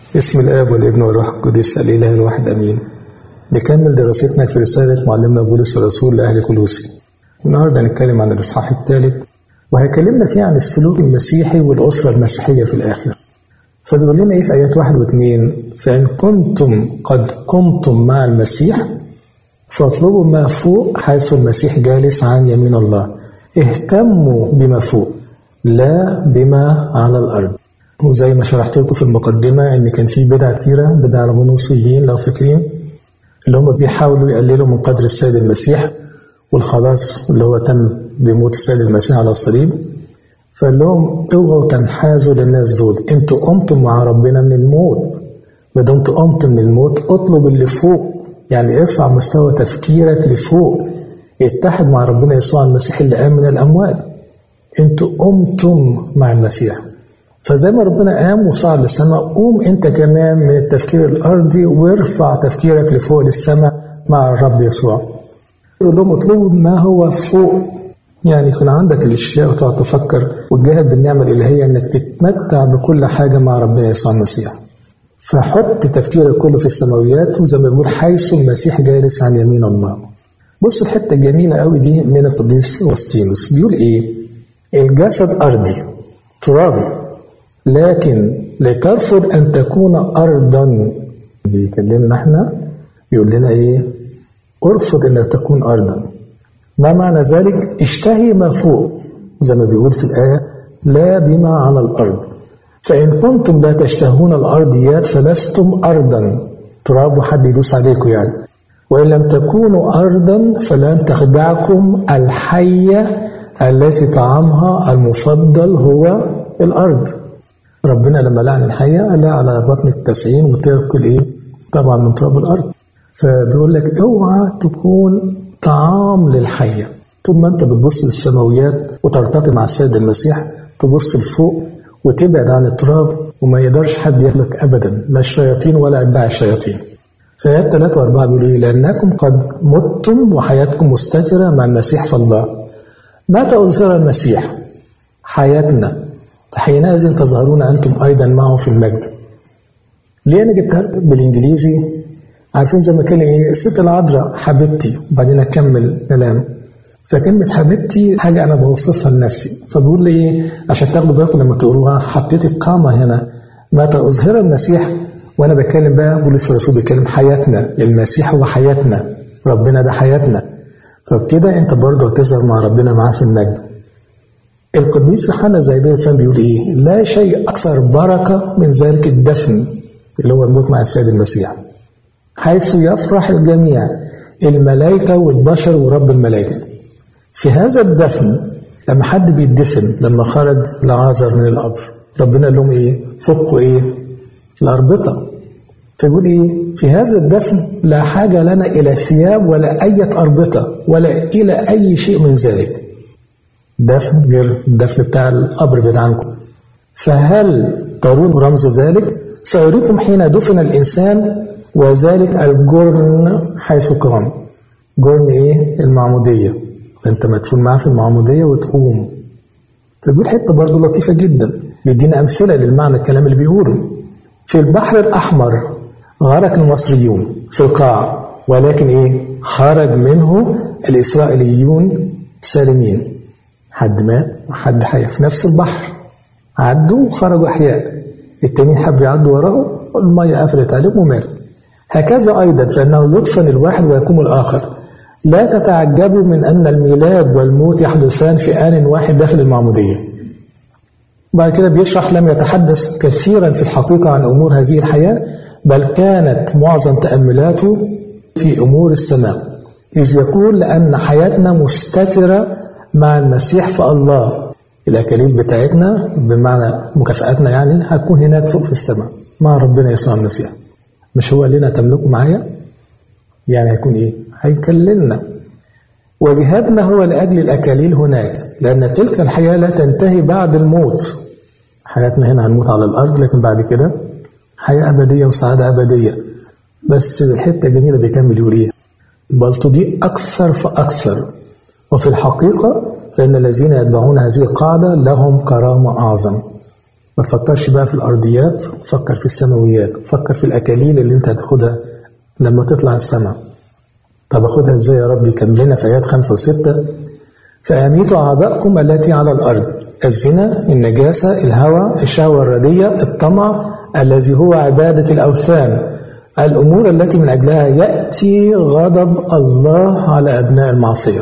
باسم الآب والابن والروح القدس الإله الواحد أمين نكمل دراستنا في رسالة معلمنا بولس الرسول لأهل كلوسي النهاردة هنتكلم عن الإصحاح الثالث وهيكلمنا فيه عن السلوك المسيحي والأسرة المسيحية في الآخر فبيقول لنا إيه في آيات واحد واثنين فإن كنتم قد قمتم مع المسيح فاطلبوا ما فوق حيث المسيح جالس عن يمين الله اهتموا بما فوق لا بما على الأرض وزي ما شرحت لكم في المقدمة إن كان في بدع كتيرة بدع الغنوصيين لو فاكرين اللي هم بيحاولوا يقللوا من قدر السيد المسيح والخلاص اللي هو تم بموت السيد المسيح على الصليب فقال لهم اوعوا تنحازوا للناس دول انتوا قمتم مع ربنا من الموت ما دمت قمت من الموت اطلب اللي فوق يعني ارفع مستوى تفكيرك لفوق اتحد مع ربنا يسوع المسيح اللي قام من الاموات انتوا قمتم مع المسيح فزي ما ربنا قام وصعد للسماء قوم انت كمان من التفكير الارضي وارفع تفكيرك لفوق للسماء مع الرب يسوع يقول لهم اطلبوا ما هو فوق يعني يكون عندك الاشياء وتقعد تفكر وتجاهد بالنعمه الالهيه انك تتمتع بكل حاجه مع ربنا يسوع المسيح فحط تفكيرك كله في السماويات وزي ما بيقول حيث المسيح جالس عن يمين الله بص الحته الجميله قوي دي من القديس وسطينوس بيقول ايه الجسد ارضي ترابي لكن لترفض ان تكون ارضا بيكلمنا احنا بيقول لنا ايه ارفض انك تكون ارضا ما معنى ذلك اشتهي ما فوق زي ما بيقول في الايه لا بما على الارض فان كنتم لا تشتهون الارضيات فلستم ارضا تراب وحد يدوس عليكم يعني وان لم تكونوا ارضا فلن تخدعكم الحيه التي طعامها المفضل هو الارض ربنا لما لعن الحية قالها على بطن التسعين وتاكل ايه؟ طبعا من تراب الارض. فبيقول لك اوعى تكون طعام للحية. طول ما انت بتبص للسماويات وترتقي مع السيد المسيح تبص لفوق وتبعد عن التراب وما يقدرش حد ياكلك ابدا لا الشياطين ولا اتباع الشياطين. فآيات ثلاثة وأربعة بيقولوا إيه؟ لأنكم قد متم وحياتكم مستترة مع المسيح في الله. متى أظهر المسيح؟ حياتنا فحينئذ تظهرون أنتم أيضا معه في المجد ليه أنا جبتها بالإنجليزي عارفين زي ما كان إيه الست العذراء حبيبتي وبعدين أكمل كلام فكلمة حبيبتي حاجة أنا بوصفها لنفسي فبقول لي إيه عشان تاخدوا بالكم لما تقروها حطيت القامة هنا متى أظهر المسيح وأنا بتكلم بقى بولس الرسول بيتكلم حياتنا المسيح هو حياتنا ربنا ده حياتنا فبكده أنت برضه هتظهر مع ربنا معاه في المجد القديس يوحنا زي فهم بيقول ايه؟ لا شيء اكثر بركه من ذلك الدفن اللي هو الموت مع السيد المسيح. حيث يفرح الجميع الملائكه والبشر ورب الملائكه. في هذا الدفن لما حد بيدفن لما خرج لعازر من القبر ربنا قال لهم ايه؟ فكوا ايه؟ الاربطه. فيقول ايه؟ في هذا الدفن لا حاجه لنا الى ثياب ولا اية اربطه ولا الى اي شيء من ذلك. دفن غير الدفن بتاع القبر بتاعكم فهل ترون رمز ذلك سيريكم حين دفن الإنسان وذلك الجرن حيث قام جرن إيه المعمودية فأنت مدفون معاه في المعمودية وتقوم فبيقول حتة برضه لطيفة جدا بيدينا أمثلة للمعنى الكلام اللي بيقوله في البحر الأحمر غرق المصريون في القاع ولكن إيه خرج منه الإسرائيليون سالمين حد مات وحد حي في نفس البحر عدوا وخرجوا أحياء التانيين حبوا يعدوا وراه المية قفلت عليهم ومات هكذا أيضا فإنه يدفن الواحد ويقوم الآخر لا تتعجبوا من أن الميلاد والموت يحدثان في آن واحد داخل المعمودية بعد كده بيشرح لم يتحدث كثيرا في الحقيقة عن أمور هذه الحياة بل كانت معظم تأملاته في أمور السماء إذ يقول لأن حياتنا مستترة مع المسيح في الله الأكاليل بتاعتنا بمعنى مكافآتنا يعني هتكون هناك فوق في السماء مع ربنا يسوع المسيح مش هو لنا تملكوا معايا يعني هيكون ايه هيكللنا وجهادنا هو لأجل الأكاليل هناك لأن تلك الحياة لا تنتهي بعد الموت حياتنا هنا هنموت على الأرض لكن بعد كده حياة أبدية وسعادة أبدية بس الحتة الجميلة بيكمل يقول إيه بل تضيء أكثر فأكثر وفي الحقيقة فإن الذين يتبعون هذه القاعدة لهم كرامة أعظم ما تفكرش بقى في الأرضيات فكر في السماويات فكر في الأكاليل اللي أنت هتاخدها لما تطلع السماء طب أخدها إزاي يا رب يكملنا في آيات خمسة وستة فأميتوا أعداءكم التي على الأرض الزنا النجاسة الهوى الشهوة الردية الطمع الذي هو عبادة الأوثان الأمور التي من أجلها يأتي غضب الله على أبناء المعصية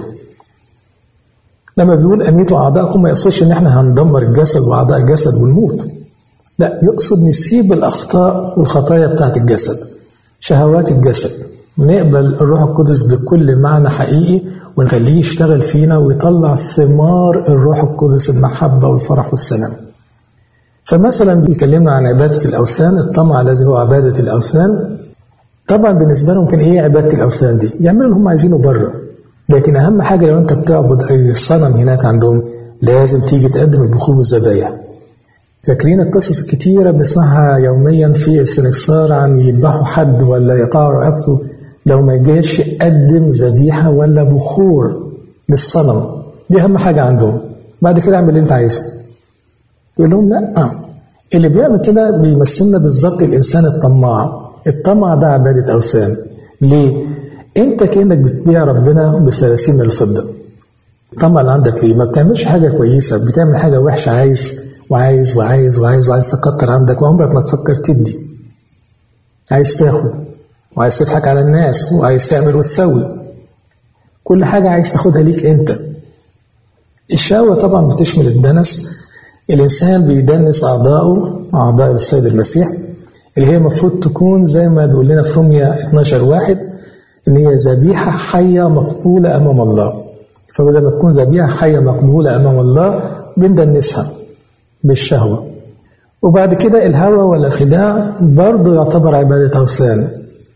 لما بيقول أميتوا أعداءكم ما يقصدش إن إحنا هندمر الجسد وأعضاء الجسد ونموت لا يقصد نسيب الأخطاء والخطايا بتاعت الجسد شهوات الجسد نقبل الروح القدس بكل معنى حقيقي ونخليه يشتغل فينا ويطلع ثمار الروح القدس المحبة والفرح والسلام فمثلا بيكلمنا عن عبادة الأوثان الطمع الذي هو عبادة الأوثان طبعا بالنسبة لهم كان إيه عبادة الأوثان دي يعملوا اللي هم عايزينه بره لكن أهم حاجة لو أنت بتعبد أي صنم هناك عندهم لازم تيجي تقدم البخور والذبايح فاكرين القصص الكتيرة بنسمعها يوميا في السنكسار عن يذبحوا حد ولا يقطعوا رقبته لو ما جاش يقدم ذبيحة ولا بخور للصنم دي أهم حاجة عندهم بعد كده اعمل اللي أنت عايزه يقول لهم لا اللي بيعمل كده بيمثلنا بالظبط الإنسان الطماع الطمع ده عبادة أوثان ليه؟ أنت كأنك بتبيع ربنا بثلاثين من الفضة الطمع اللي عندك ليه؟ ما بتعملش حاجة كويسة بتعمل حاجة وحشة عايز وعايز وعايز وعايز وعايز تكتر عندك وعمرك ما تفكر تدي عايز تاخد وعايز تضحك على الناس وعايز تعمل وتسوي كل حاجة عايز تاخدها ليك أنت الشهوة طبعا بتشمل الدنس الإنسان بيدنس أعضائه أعضاء السيد المسيح اللي هي المفروض تكون زي ما بيقول لنا في روميا 12 واحد إن هي ذبيحة حية مقبولة أمام الله فبدل ما تكون ذبيحة حية مقبولة أمام الله بندنسها بالشهوة وبعد كده الهوى ولا الخداع برضه يعتبر عبادة أوثان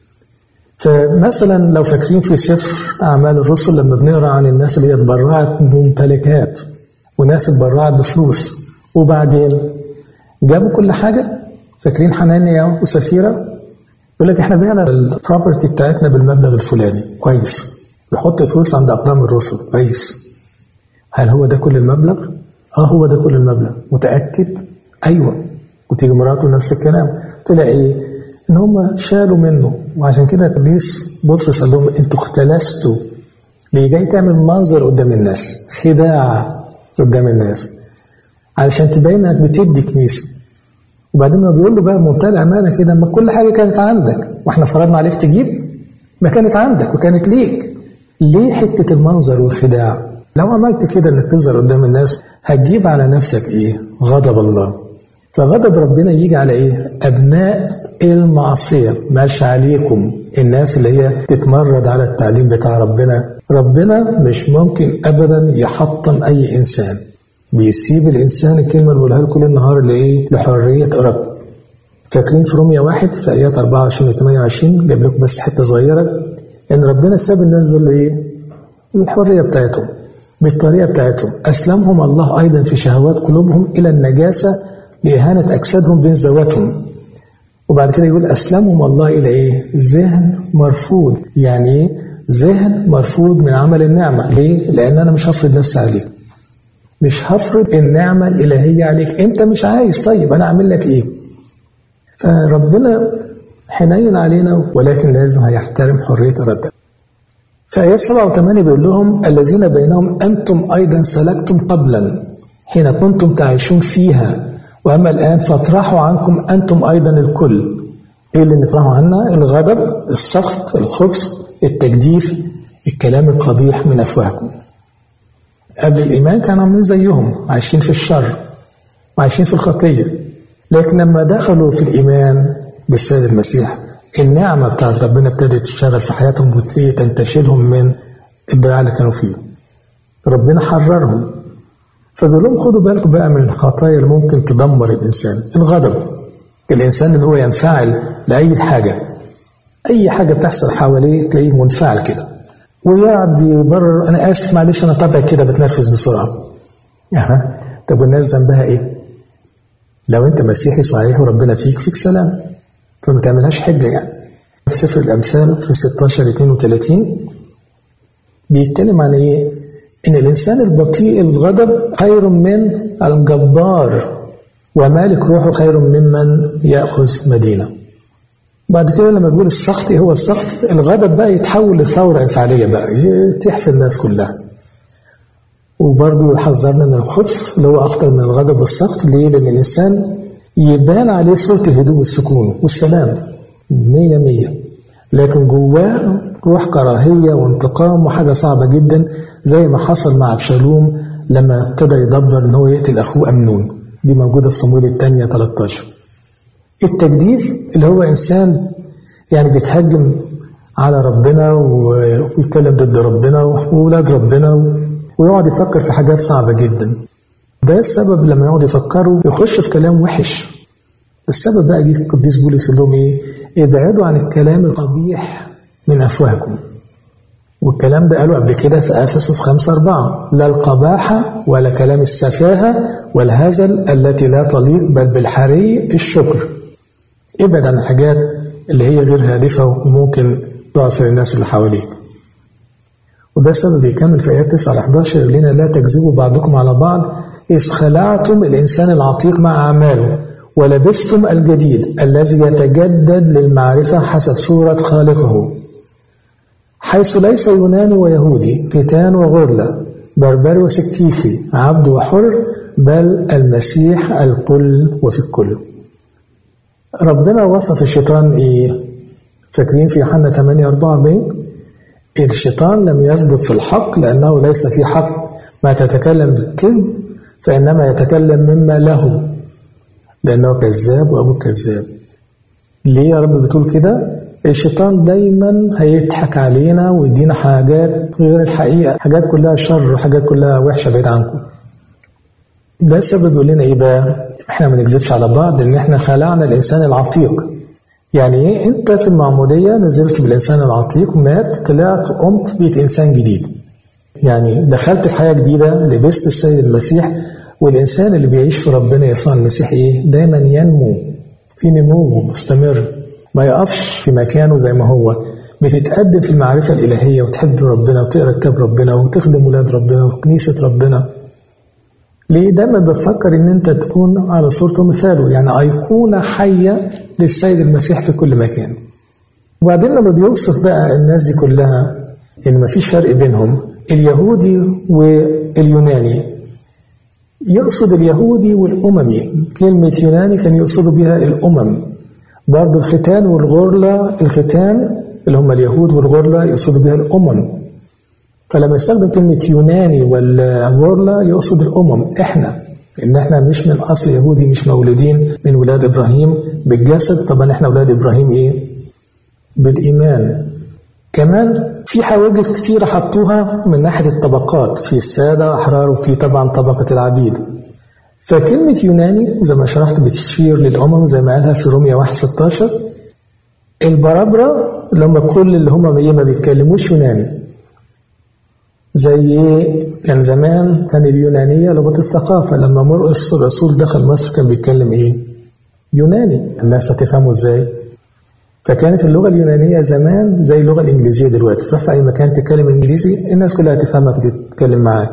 فمثلا لو فاكرين في سفر أعمال الرسل لما بنقرا عن الناس اللي هي اتبرعت بممتلكات وناس اتبرعت بفلوس وبعدين جابوا كل حاجة فاكرين حنانيا وسفيرة يقول لك احنا بعنا البروبرتي بتاعتنا بالمبلغ الفلاني كويس يحط الفلوس عند أقدام الرسل كويس هل هو ده كل المبلغ؟ اه هو ده كل المبلغ متأكد؟ أيوه وتيجي مراته نفس الكلام طلع ايه؟ ان هم شالوا منه وعشان كده القديس بطرس قال لهم انتوا اختلستوا ليه جاي تعمل منظر قدام الناس خداع قدام الناس علشان تبين انك بتدي كنيسه وبعدين ما بيقول له بقى بمنتهى الامانه كده ما كل حاجه كانت عندك واحنا فرضنا عليك تجيب ما كانت عندك وكانت ليك ليه حته المنظر والخداع لو عملت كده انك تظهر قدام الناس هتجيب على نفسك ايه غضب الله فغضب ربنا يجي على ايه ابناء المعصية مالش عليكم الناس اللي هي تتمرد على التعليم بتاع ربنا ربنا مش ممكن أبدا يحطم أي إنسان بيسيب الإنسان الكلمة اللي بقولها لكم النهار اللي إيه لحرية إرادته فاكرين في روميا واحد في آيات 24 و 28 جايب لكم بس حتة صغيرة إن ربنا ساب الناس دول إيه الحرية بتاعتهم بالطريقة بتاعتهم أسلمهم الله أيضا في شهوات قلوبهم إلى النجاسة لإهانة أجسادهم بين ذواتهم وبعد كده يقول أسلمهم الله إلى إيه؟ ذهن مرفوض يعني إيه؟ ذهن مرفوض من عمل النعمة ليه؟ لأن أنا مش هفرض نفسي عليك مش هفرض النعمة الإلهية عليك أنت مش عايز طيب أنا أعمل لك إيه؟ فربنا حنين علينا ولكن لازم هيحترم حرية إرادتك في آيات 7 و 8 بيقول لهم الذين بينهم أنتم أيضا سلكتم قبلا حين كنتم تعيشون فيها وأما الآن فاطرحوا عنكم أنتم أيضا الكل إيه اللي نطرحه عنا الغضب السخط الخبث التجديف الكلام القبيح من أفواهكم قبل الإيمان كانوا عاملين زيهم عايشين في الشر وعايشين في الخطية لكن لما دخلوا في الإيمان بالسيد المسيح النعمة بتاعت ربنا ابتدت تشتغل في حياتهم وتبتدي تنتشلهم من الضياع اللي كانوا فيه ربنا حررهم فبيقول لهم خدوا بالكم بقى من الخطايا اللي ممكن تدمر الانسان الغضب الانسان اللي هو ينفعل لاي حاجه اي حاجه بتحصل حواليه تلاقيه منفعل كده ويقعد يبرر انا اسف معلش انا طبعي كده بتنرفز بسرعه اها طب والناس ذنبها ايه؟ لو انت مسيحي صحيح وربنا فيك فيك سلام فما تعملهاش حجه يعني في سفر الامثال في 16 32 بيتكلم عن ايه؟ إن الإنسان البطيء الغضب خير من الجبار ومالك روحه خير ممن يأخذ مدينة بعد كده لما بيقول السخط هو السخط الغضب بقى يتحول لثورة انفعالية بقى يتيح في الناس كلها وبرضه يحذرنا من الخبث اللي هو أخطر من الغضب والسخط ليه؟ لأن الإنسان يبان عليه صورة الهدوء والسكون والسلام مية مية لكن جواه روح كراهية وانتقام وحاجة صعبة جدا زي ما حصل مع أبشالوم لما ابتدى يدبر إن هو يقتل أخوه أمنون دي موجودة في صمويل الثانية 13 التجديف اللي هو إنسان يعني بيتهجم على ربنا ويتكلم ضد ربنا وولاد ربنا ويقعد يفكر في حاجات صعبة جدا ده السبب لما يقعد يفكروا يخش في كلام وحش السبب بقى جه القديس بولس يقول لهم ايه؟ ابعدوا عن الكلام القبيح من افواهكم. والكلام ده قالوا قبل كده في افسس 5 4 لا القباحه ولا كلام السفاهه والهزل التي لا تليق بل بالحري الشكر. ابعد عن الحاجات اللي هي غير هادفه وممكن تعثر الناس اللي حواليك. وده السبب بيكمل في ايات 9 ل 11 يقول لنا لا تكذبوا بعضكم على بعض إذ خلعتم الإنسان العتيق مع أعماله ولبستم الجديد الذي يتجدد للمعرفة حسب صورة خالقه حيث ليس يوناني ويهودي كتان وغرلة بربري وسكيفي عبد وحر بل المسيح الكل وفي الكل ربنا وصف الشيطان ايه فاكرين في يوحنا 8 44 الشيطان لم يثبت في الحق لانه ليس في حق ما تتكلم بالكذب فانما يتكلم مما له لأنه كذاب وأبو كذاب ليه يا رب بتقول كده؟ الشيطان دايما هيضحك علينا ويدينا حاجات غير الحقيقة حاجات كلها شر وحاجات كلها وحشة بعيد عنكم ده السبب يقول لنا ايه بقى؟ احنا ما نكذبش على بعض ان احنا خلعنا الانسان العتيق. يعني ايه؟ انت في المعمودية نزلت بالانسان العتيق مات طلعت قمت بقيت انسان جديد. يعني دخلت في حياة جديدة لبست السيد المسيح والإنسان اللي بيعيش في ربنا يسوع المسيح إيه؟ دايما ينمو في نمو مستمر ما يقفش في مكانه زي ما هو بتتقدم في المعرفة الإلهية وتحب ربنا وتقرا كتاب ربنا وتخدم ولاد ربنا وكنيسة ربنا ليه دايما بفكر ان انت تكون على صورته مثاله يعني ايقونه حيه للسيد المسيح في كل مكان وبعدين لما بيوصف بقى الناس دي كلها ان مفيش فرق بينهم اليهودي واليوناني يقصد اليهودي والأممي كلمة يوناني كان يقصد بها الأمم برضو الختان والغرلة الختان اللي هم اليهود والغرلة يقصد بها الأمم فلما يستخدم كلمة يوناني والغرلة يقصد الأمم إحنا إن إحنا مش من أصل يهودي مش مولودين من ولاد إبراهيم بالجسد طبعا إحنا ولاد إبراهيم إيه؟ بالإيمان كمان في حواجز كتيرة حطوها من ناحية الطبقات في السادة أحرار وفي طبعا طبقة العبيد فكلمة يوناني زي ما شرحت بتشير للأمم زي ما قالها في روميا 1 16 البرابرة اللي هم كل اللي هم ما بيتكلموش يوناني زي كان زمان كان اليونانية لغة الثقافة لما مرقس الرسول دخل مصر كان بيتكلم إيه؟ يوناني الناس هتفهمه إزاي؟ فكانت اللغة اليونانية زمان زي اللغة الإنجليزية دلوقتي تروح في أي مكان تتكلم إنجليزي الناس كلها تفهمك تتكلم معاك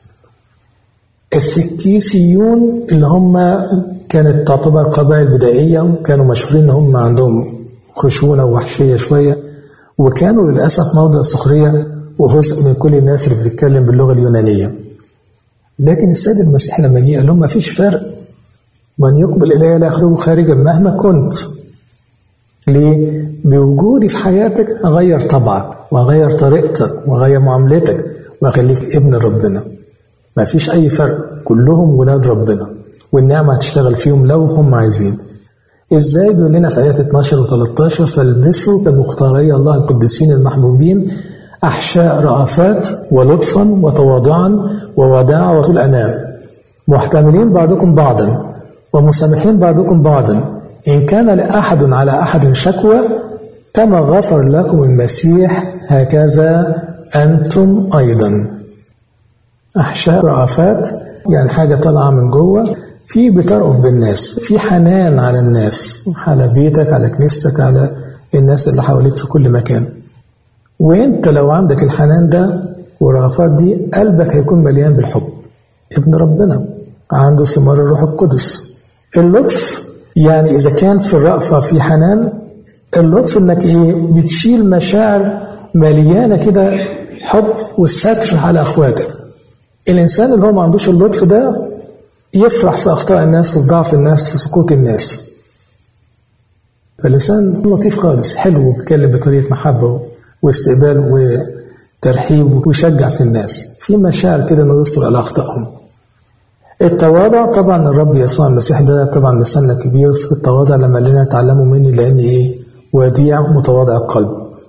السكيسيون اللي هم كانت تعتبر قبائل بدائية وكانوا مشهورين إن هم عندهم خشونة ووحشية شوية وكانوا للأسف موضع سخرية وهزء من كل الناس اللي بتتكلم باللغة اليونانية لكن السيد المسيح لما جه قال لهم ما فيش فرق من يقبل إلي لا يخرج خارجا مهما كنت ليه؟ بوجودي في حياتك أغير طبعك وأغير طريقتك وأغير معاملتك وأخليك ابن ربنا ما فيش أي فرق كلهم ولاد ربنا والنعمة هتشتغل فيهم لو هم عايزين ازاي بيقول لنا في آيات 12 و 13 فالبسوا كمختاري الله القديسين المحبوبين أحشاء رأفات ولطفا وتواضعا ووداع وطول أنام محتملين بعضكم بعضا ومسامحين بعضكم بعضا إن كان لأحد على أحد شكوى كما غفر لكم المسيح هكذا أنتم أيضا أحشاء رأفات يعني حاجة طالعة من جوه في بترأف بالناس في حنان على الناس على بيتك على كنيستك على الناس اللي حواليك في كل مكان وانت لو عندك الحنان ده والرأفات دي قلبك هيكون مليان بالحب ابن ربنا عنده ثمار الروح القدس اللطف يعني إذا كان في الرأفة في حنان اللطف إنك إيه بتشيل مشاعر مليانة كده حب والستر على أخواتك الإنسان اللي هو ما عندوش اللطف ده يفرح في أخطاء الناس وفي ضعف الناس في سقوط الناس فالإنسان لطيف خالص حلو بيتكلم بطريقة محبة واستقبال وترحيب ويشجع في الناس في مشاعر كده إنه يصر على أخطائهم التواضع طبعا الرب يسوع المسيح ده طبعا مثلنا كبير في التواضع لما لنا تعلموا مني لأن إيه وديع متواضع القلب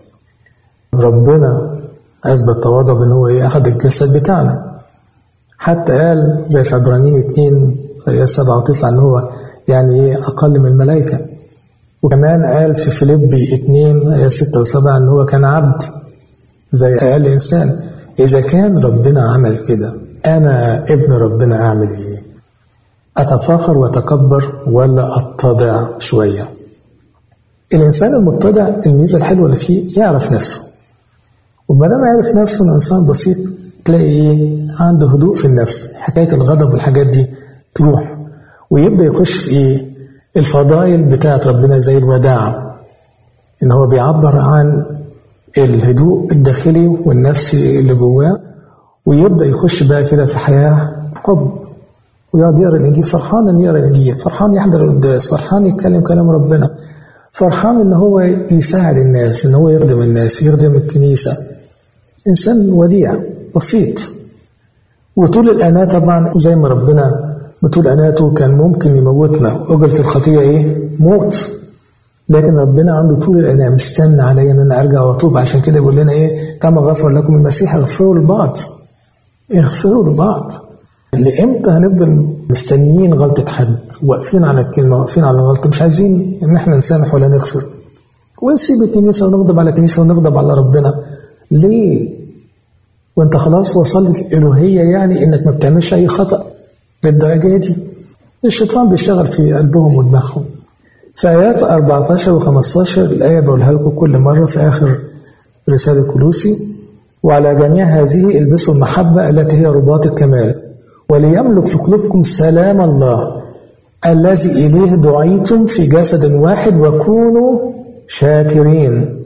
ربنا أثبت تواضع بأن هو إيه أخذ الجسد بتاعنا حتى قال زي في عبرانيين اتنين في آيات سبعة وتسعة إن هو يعني إيه أقل من الملائكة وكمان قال في فيليبي اتنين آيات ستة وسبعة إن هو كان عبد زي أقل إنسان إذا كان ربنا عمل كده أنا ابن ربنا أعمل إيه؟ أتفاخر وأتكبر ولا أتضع شوية؟ الإنسان المتضع الميزة الحلوة اللي فيه يعرف نفسه وما دام عرف نفسه إنه إنسان بسيط تلاقي إيه؟ عنده هدوء في النفس حكاية الغضب والحاجات دي تروح ويبدأ يخش في إيه؟ الفضائل بتاعت ربنا زي الوداع إن هو بيعبر عن الهدوء الداخلي والنفسي اللي جواه ويبدا يخش بقى كده في حياه حب ويقعد يقرا الانجيل فرحان ان يقرا الانجيل فرحان يحضر القداس فرحان يتكلم كلام ربنا فرحان ان هو يساعد الناس ان هو يخدم الناس يخدم الكنيسه انسان وديع بسيط وطول الاناه طبعا زي ما ربنا بطول اناته كان ممكن يموتنا اجره الخطيه ايه موت لكن ربنا عنده طول الاناه مستنى عليا ان انا ارجع واتوب عشان كده بيقول لنا ايه كما غفر لكم المسيح اغفروا لبعض اغفروا لبعض لامتى هنفضل مستنيين غلطة حد واقفين على الكلمة واقفين على الغلطة مش عايزين ان احنا نسامح ولا نغفر ونسيب الكنيسة ونغضب على الكنيسة ونغضب على ربنا ليه؟ وانت خلاص وصلت الالوهية يعني انك ما بتعملش اي خطأ للدرجة دي الشيطان بيشتغل في قلبهم ودماغهم في آيات 14 و15 الآية بقولها لكم كل مرة في آخر رسالة كلوسي وعلى جميع هذه البسوا المحبة التي هي رباط الكمال وليملك في قلوبكم سلام الله الذي إليه دعيتم في جسد واحد وكونوا شاكرين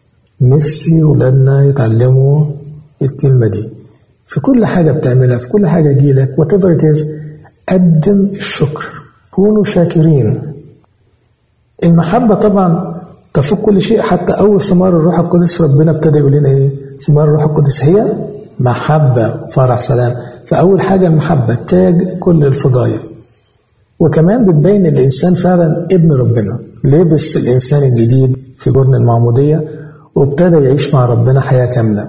نفسي ولادنا يتعلموا الكلمة دي في كل حاجة بتعملها في كل حاجة جيلك whatever it is قدم الشكر كونوا شاكرين المحبة طبعا تفوق كل شيء حتى أول ثمار الروح القدس ربنا ابتدى يقول لنا إيه؟ ثمار الروح القدس هي محبة فرح سلام فأول حاجة المحبة تاج كل الفضائل وكمان بتبين الإنسان فعلا ابن ربنا لبس الإنسان الجديد في جرن المعمودية وابتدى يعيش مع ربنا حياة كاملة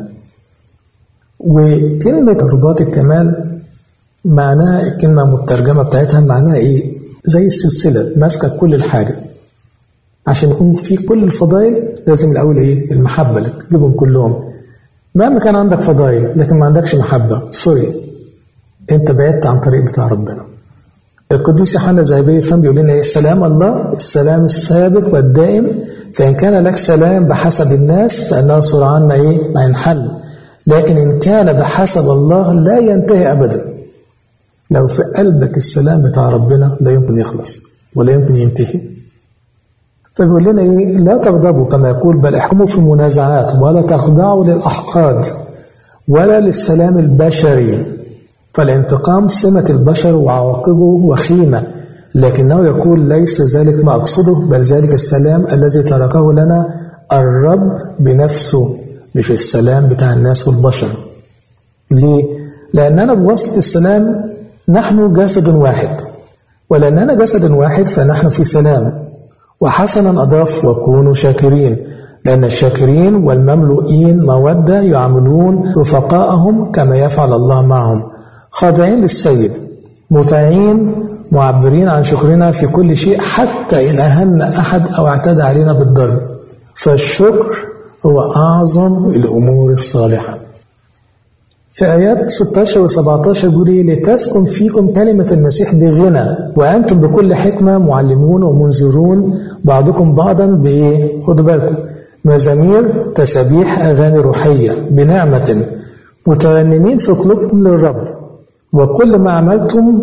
وكلمة رباط الكمال معناها الكلمة المترجمة بتاعتها معناها إيه؟ زي السلسلة ماسكة كل الحاجة عشان يكون في كل الفضائل لازم الأول إيه؟ المحبة لك تجيبهم كلهم مهما كان عندك فضائل لكن ما عندكش محبة سوري أنت بعدت عن طريق بتاع ربنا القديس يوحنا الذهبي فهم بيقول لنا ايه السلام الله السلام الثابت والدائم فإن كان لك سلام بحسب الناس فإنه سرعان ما إيه ما ينحل لكن إن كان بحسب الله لا ينتهي أبدا لو في قلبك السلام بتاع ربنا لا يمكن يخلص ولا يمكن ينتهي فبيقول لنا ايه لا تغضبوا كما يقول بل احكموا في المنازعات ولا تخضعوا للاحقاد ولا للسلام البشري فالانتقام سمة البشر وعواقبه وخيمة لكنه يقول ليس ذلك ما أقصده بل ذلك السلام الذي تركه لنا الرب بنفسه مش السلام بتاع الناس والبشر ليه؟ لأننا بواسطة السلام نحن جسد واحد ولأننا جسد واحد فنحن في سلام وحسنا أضاف وكونوا شاكرين لأن الشاكرين والمملوئين مودة يعاملون رفقاءهم كما يفعل الله معهم خاضعين للسيد مطيعين معبرين عن شكرنا في كل شيء حتى إن أهن أحد أو اعتدى علينا بالضرب فالشكر هو أعظم الأمور الصالحة في آيات 16 و17 بيقول إيه لتسكن فيكم كلمة المسيح بغنى وأنتم بكل حكمة معلمون ومنذرون بعضكم بعضا بإيه؟ خدوا بالكم مزامير تسابيح أغاني روحية بنعمة مترنمين في قلوبكم للرب وكل ما عملتم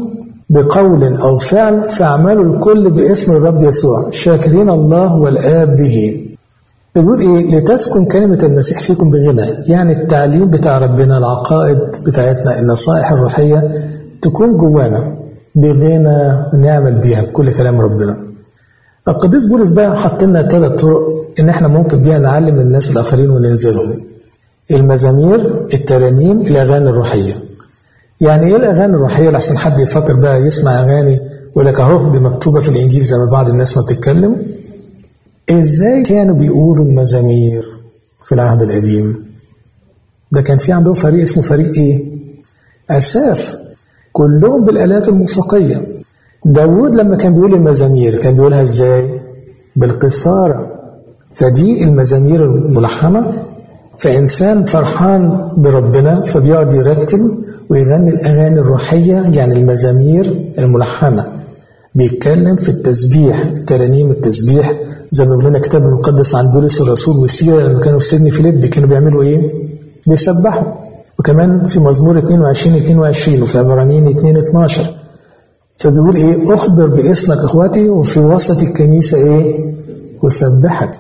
بقول أو فعل فاعملوا الكل باسم الرب يسوع شاكرين الله والآب به بيقول إيه لتسكن كلمة المسيح فيكم بغنى يعني التعليم بتاع ربنا العقائد بتاعتنا النصائح الروحية تكون جوانا بغنى نعمل بيها بكل كلام ربنا القديس بولس بقى حط لنا ثلاث طرق ان احنا ممكن بيها نعلم الناس الاخرين وننزلهم المزامير الترانيم الاغاني الروحيه يعني ايه الاغاني الروحيه لحسن حد يفكر بقى يسمع اغاني ويقول لك اهو دي مكتوبه في الانجيل زي ما بعض الناس ما بتتكلم ازاي كانوا بيقولوا المزامير في العهد القديم ده كان في عندهم فريق اسمه فريق ايه اساف كلهم بالالات الموسيقيه داود لما كان بيقول المزامير كان بيقولها ازاي بالقثاره فدي المزامير الملحنه فإنسان فرحان بربنا فبيقعد يرتل ويغني الأغاني الروحية يعني المزامير الملحنة بيتكلم في التسبيح ترانيم التسبيح زي ما بيقول لنا الكتاب المقدس عن بولس الرسول وسيرة لما كانوا في سجن فيليب كانوا بيعملوا إيه؟ بيسبحوا وكمان في مزمور 22 22 وفي عبرانيين 2 12 فبيقول إيه؟ أخبر باسمك إخوتي وفي وسط الكنيسة إيه؟ وسبحك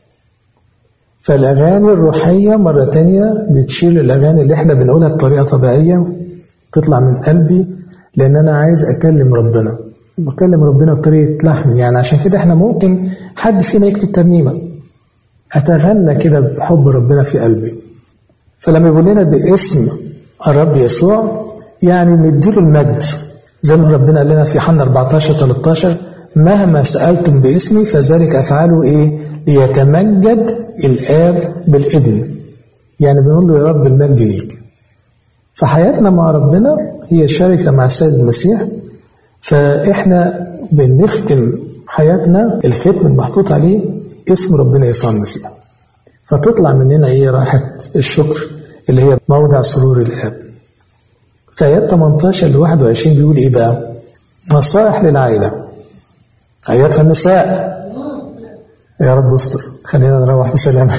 فالأغاني الروحية مرة تانية بتشيل الأغاني اللي احنا بنقولها بطريقة طبيعية تطلع من قلبي لأن أنا عايز أكلم ربنا بكلم ربنا بطريقة لحن يعني عشان كده احنا ممكن حد فينا يكتب ترنيمة أتغنى كده بحب ربنا في قلبي فلما يقول لنا باسم الرب يسوع يعني نديله المجد زي ما ربنا قال لنا في حنا 14 13 مهما سألتم باسمي فذلك أفعله إيه؟ ليتمجد الآب بالابن يعني بنقول له يا رب المجد ليك فحياتنا مع ربنا هي شركة مع السيد المسيح فإحنا بنختم حياتنا الختم المحطوط عليه اسم ربنا يسوع المسيح فتطلع مننا ايه راحة الشكر اللي هي موضع سرور الآب في آيات 18 ل 21 بيقول إيه بقى؟ نصائح للعائلة أيتها النساء يا رب استر خلينا نروح بسلام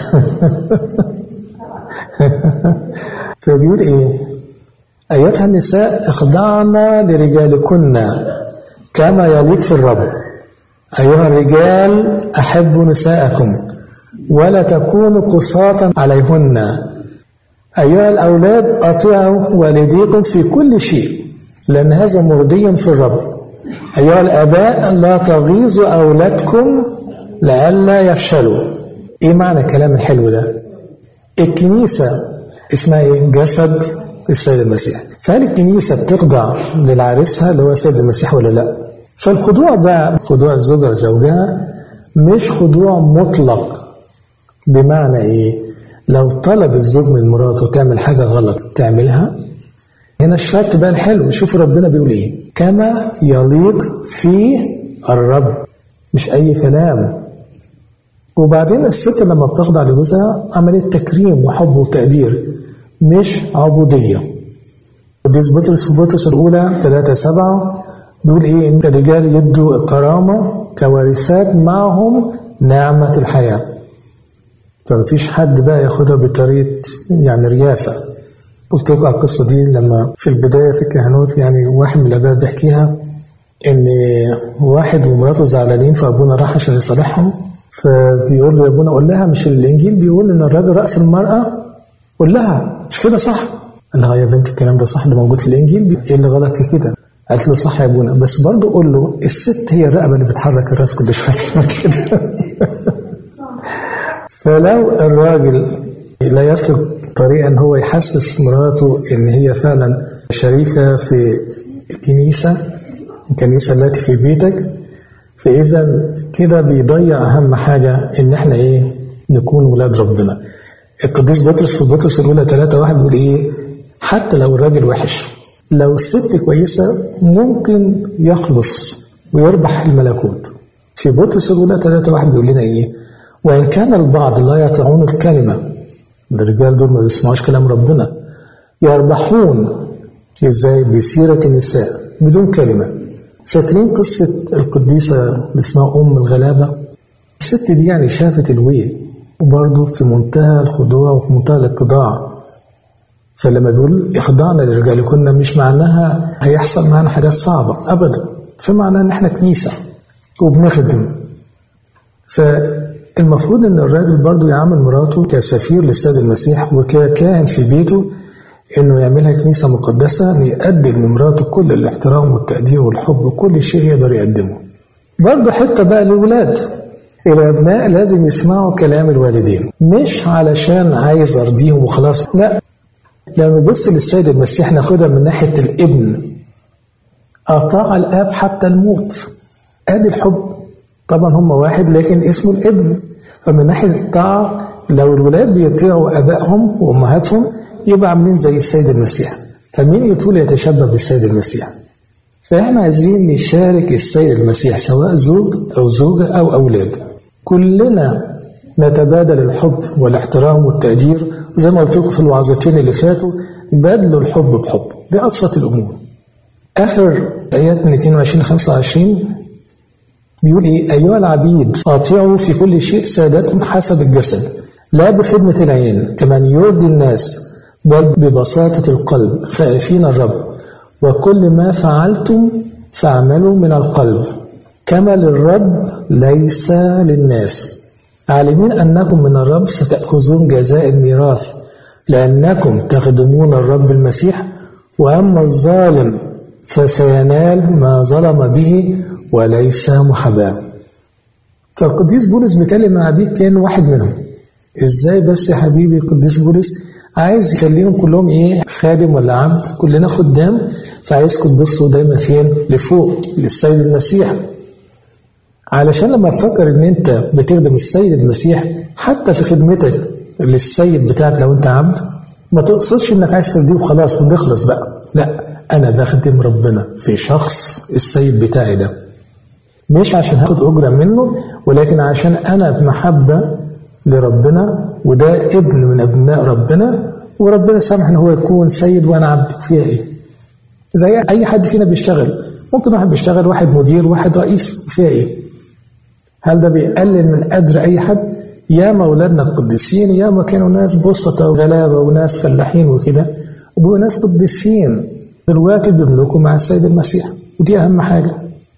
فبيقول ايه ايتها النساء اخضعن لرجالكن كما يليق في الرب ايها الرجال احبوا نساءكم ولا تكونوا قساطا عليهن ايها الاولاد اطيعوا والديكم في كل شيء لان هذا مرضي في الرب ايها الاباء لا تغيظوا اولادكم لئلا يفشلوا ايه معنى الكلام الحلو ده الكنيسه اسمها ايه جسد السيد المسيح فهل الكنيسه بتخضع للعريسها اللي هو السيد المسيح ولا لا فالخضوع ده خضوع الزوجه لزوجها مش خضوع مطلق بمعنى ايه لو طلب الزوج من مراته تعمل حاجه غلط تعملها هنا الشرط بقى الحلو شوف ربنا بيقول ايه كما يليق في الرب مش اي كلام وبعدين الست لما بتخضع لجوزها عملية تكريم وحب وتقدير مش عبودية قديس بطرس في بطرس الأولى 3 7 بيقول إيه إن الرجال يدوا الكرامة كوارثات معهم نعمة الحياة فمفيش حد بقى ياخدها بطريقة يعني رياسة قلت لكم على القصة دي لما في البداية في الكهنوت يعني واحد من الآباء بيحكيها إن واحد ومراته زعلانين فأبونا راح عشان يصالحهم فبيقول له يا ابونا قول لها مش الانجيل بيقول ان الراجل راس المراه قول لها مش كده صح قال لها يا بنت الكلام ده صح ده موجود في الانجيل ايه اللي غلط في كده قالت له صح يا ابونا بس برضه قول له الست هي الرقبه اللي بتحرك الراس كل شويه كده فلو الراجل لا يسلك طريقه ان هو يحسس مراته ان هي فعلا شريكه في الكنيسه الكنيسه التي في بيتك فإذا كده بيضيع أهم حاجة إن إحنا إيه نكون ولاد ربنا. القديس بطرس في بطرس الأولى 3 واحد بيقول إيه؟ حتى لو الراجل وحش لو الست كويسة ممكن يخلص ويربح الملكوت. في بطرس الأولى 3 واحد بيقول لنا إيه؟ وإن كان البعض لا يطيعون الكلمة الرجال دول ما بيسمعوش كلام ربنا يربحون ازاي بسيرة النساء بدون كلمة فاكرين قصة القديسة اللي اسمها أم الغلابة؟ الست دي يعني شافت الويل وبرضه في منتهى الخضوع وفي منتهى الاتضاع فلما بيقول اخضعنا لرجالكن مش معناها هيحصل معانا حاجات صعبة أبدا في معناه إن إحنا كنيسة وبنخدم فالمفروض إن الراجل برضه يعامل مراته كسفير للسيد المسيح وككاهن في بيته إنه يعملها كنيسة مقدسة إن يقدم لمراته كل الاحترام والتقدير والحب وكل شيء يقدر يقدمه. برضه حتة بقى للولاد الأبناء لازم يسمعوا كلام الوالدين مش علشان عايز أرضيهم وخلاص لا لما نبص للسيد المسيح ناخدها من ناحية الابن أطاع الآب حتى الموت أدي الحب طبعا هم واحد لكن اسمه الابن فمن ناحية الطاعة لو الولاد بيطيعوا آبائهم وأمهاتهم يبقى عاملين زي السيد المسيح فمين يطول يتشبه بالسيد المسيح فاحنا عايزين نشارك السيد المسيح سواء زوج أو زوجة أو أولاد كلنا نتبادل الحب والاحترام والتقدير زي ما قلت لكم في الوعظتين اللي فاتوا بادلوا الحب بحب بأبسط الأمور آخر آيات من 22 ل 25 بيقول إيه أيها العبيد أطيعوا في كل شيء سادتكم حسب الجسد لا بخدمة العين كمن يرضي الناس بل ببساطة القلب خائفين الرب وكل ما فعلتم فاعملوا من القلب كما للرب ليس للناس عالمين أنكم من الرب ستأخذون جزاء الميراث لأنكم تخدمون الرب المسيح وأما الظالم فسينال ما ظلم به وليس محاباة فالقديس بولس بيكلم مع عبيد كان واحد منهم ازاي بس يا حبيبي القديس بولس عايز يخليهم كلهم ايه خادم ولا عبد كلنا خدام فعايزكم تبصوا دايما فين لفوق للسيد المسيح علشان لما تفكر ان انت بتخدم السيد المسيح حتى في خدمتك للسيد بتاعك لو انت عبد ما تقصدش انك عايز ترضيه وخلاص ونخلص بقى لا انا بخدم ربنا في شخص السيد بتاعي ده مش عشان هاخد اجره منه ولكن عشان انا بمحبه لربنا وده ابن من ابناء ربنا وربنا سامح ان هو يكون سيد وانا عبد فيها ايه زي اي حد فينا بيشتغل ممكن واحد بيشتغل واحد مدير واحد رئيس فيها ايه هل ده بيقلل من قدر اي حد يا اولادنا القديسين يا ما كانوا ناس بسطة وغلابة وناس فلاحين وكده وبقوا ناس قديسين دلوقتي بيملكوا مع السيد المسيح ودي أهم حاجة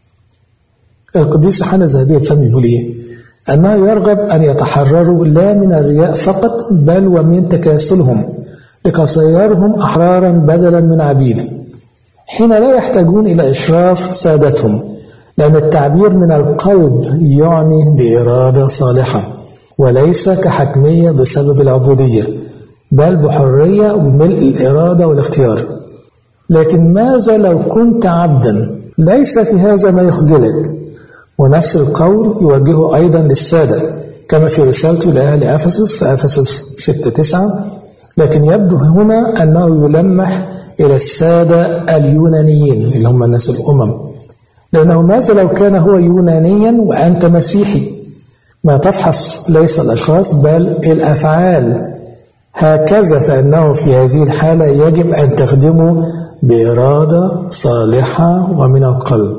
القديس يوحنا الذهبي الفم بيقول إيه؟ أنه يرغب أن يتحرروا لا من الرياء فقط بل ومن تكاسلهم لكصيرهم أحرارا بدلا من عبيد حين لا يحتاجون إلى إشراف سادتهم لأن التعبير من القلب يعني بإرادة صالحة وليس كحتمية بسبب العبودية بل بحرية وملء الإرادة والاختيار لكن ماذا لو كنت عبدا ليس في هذا ما يخجلك ونفس القول يوجهه أيضا للسادة كما في رسالته لأهل أفسس في أفسس 6 9 لكن يبدو هنا أنه يلمح إلى السادة اليونانيين اللي هم الناس الأمم لأنه ماذا لو كان هو يونانيا وأنت مسيحي ما تفحص ليس الأشخاص بل الأفعال هكذا فإنه في هذه الحالة يجب أن تخدمه بإرادة صالحة ومن القلب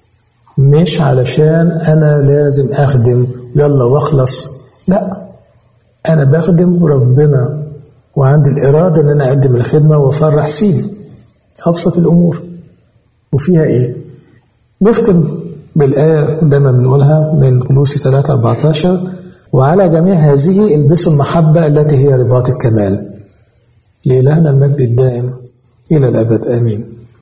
مش علشان أنا لازم أخدم يلا واخلص لا أنا بخدم ربنا وعندي الإرادة إن أنا أقدم الخدمة وأفرح سيدي أبسط الأمور وفيها إيه؟ نختم بالآية دايما بنقولها من كلوسي 3 14 وعلى جميع هذه البسوا المحبة التي هي رباط الكمال لإلهنا المجد الدائم إلى الأبد آمين